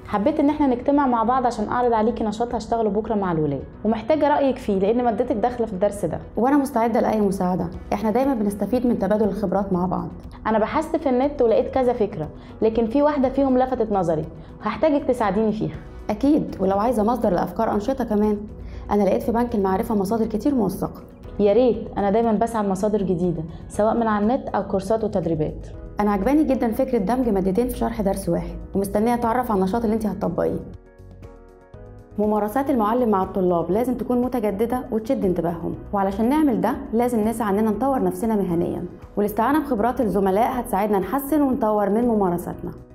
حبيت ان احنا نجتمع مع بعض عشان اعرض عليكي نشاط هشتغله بكره مع الولاد ومحتاجه رايك فيه لان مادتك داخله في الدرس ده وانا مستعده لاي مساعده احنا دايما بنستفيد من تبادل الخبرات مع بعض انا بحثت في النت ولقيت كذا فكره لكن في واحده فيهم لفتت نظري وهحتاجك تساعديني فيها اكيد ولو عايزه مصدر لافكار انشطه كمان انا لقيت في بنك المعرفه مصادر كتير موثقه يا ريت انا دايما بسعى لمصادر جديده سواء من على النت او كورسات وتدريبات انا عجباني جدا فكره دمج مادتين في شرح درس واحد ومستنيه اتعرف على النشاط اللي انت هتطبقيه ممارسات المعلم مع الطلاب لازم تكون متجدده وتشد انتباههم وعلشان نعمل ده لازم نسعى اننا نطور نفسنا مهنيا والاستعانه بخبرات الزملاء هتساعدنا نحسن ونطور من ممارساتنا